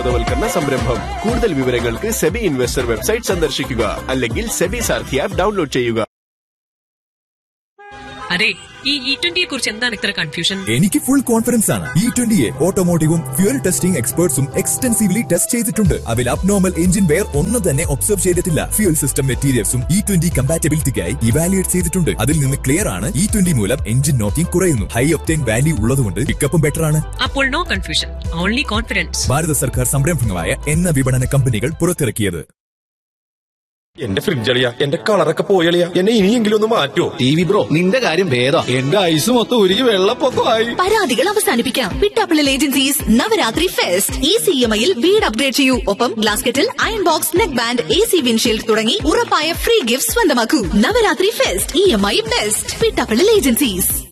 ബോധവൽക്കരണ സംരംഭം കൂടുതൽ വിവരങ്ങൾക്ക് സെബി ഇൻവെസ്റ്റർ വെബ്സൈറ്റ് സന്ദർശിക്കുക അല്ലെങ്കിൽ സെബി സാർഥി ആപ്പ് ഡൗൺലോഡ് ചെയ്യുക അതെ ഈ ഇ ട്വന്റിയെ കുറിച്ച് എന്താണ് ഇത്ര കൺഫ്യൂഷൻ എനിക്ക് ഫുൾ കോൺഫിഡൻസ് ആണ് ഇ ട്വന്റിയെ ഓട്ടോമോട്ടീവും ഫ്യൂൽ ടെസ്റ്റിംഗ് എക്സ്പേർട്സും എക്സ്റ്റൻസീവ്ലി ടെസ്റ്റ് ചെയ്തിട്ടുണ്ട് അതിൽ അബ്നോർമൽ എഞ്ചിൻ വെയർ ഒന്നും തന്നെ ഒബ്സർവ് ചെയ്തിട്ടില്ല ഫ്യൂൽ സിസ്റ്റം മെറ്റീരിയൽസും ഇ ട്വന്റി കമ്പാറ്റബിലിറ്റിക്കായി ഇവാലുവേറ്റ് ചെയ്തിട്ടുണ്ട് അതിൽ നിന്ന് ക്ലിയർ ആണ് ഇ ട്വന്റി മൂലം എഞ്ചിൻ നോക്കിംഗ് കുറയുന്നു ഹൈ ഒപ്റ്റൈൻ വാല്യൂ ഉള്ളതുകൊണ്ട് പിക്കപ്പും ബെറ്റർ ആണ് അപ്പോൾ നോ കൺഫ്യൂഷൻ ഓൺലി കോൺഫിഡൻസ് ഭാരത സർക്കാർ സംരംഭങ്ങളായ എണ്ണ വിപണന കമ്പനികൾ പുറത്തിറക്കിയത് എന്റെ ഫ്രിഡ്ജ് അളിയ എന്റെ കളറൊക്കെ പോയളിയ എന്നെ ഇനിയെങ്കിലും ഒന്ന് മാറ്റോ ടി വി ബ്രോ നിന്റെ കാര്യം ഭേദം എന്റെ ഐസ് മൊത്തം ഉരുകി വെള്ളപ്പൊക്കമായി പരാതികൾ അവസാനിപ്പിക്കാം പിട്ടാപ്പിള്ളൽ ഏജൻസീസ് നവരാത്രി ഫെസ്റ്റ് ഈ സി എം ഐയിൽ വീട് അപ്ഗ്രേഡ് ചെയ്യൂ ഒപ്പം glass kettle iron box neck band A C windshield തുടങ്ങി ഉറപ്പായ ഫ്രീ ഗിഫ്റ്റ് സ്വന്തമാക്കൂ Navaratri fest E M I best Pittappillil agencies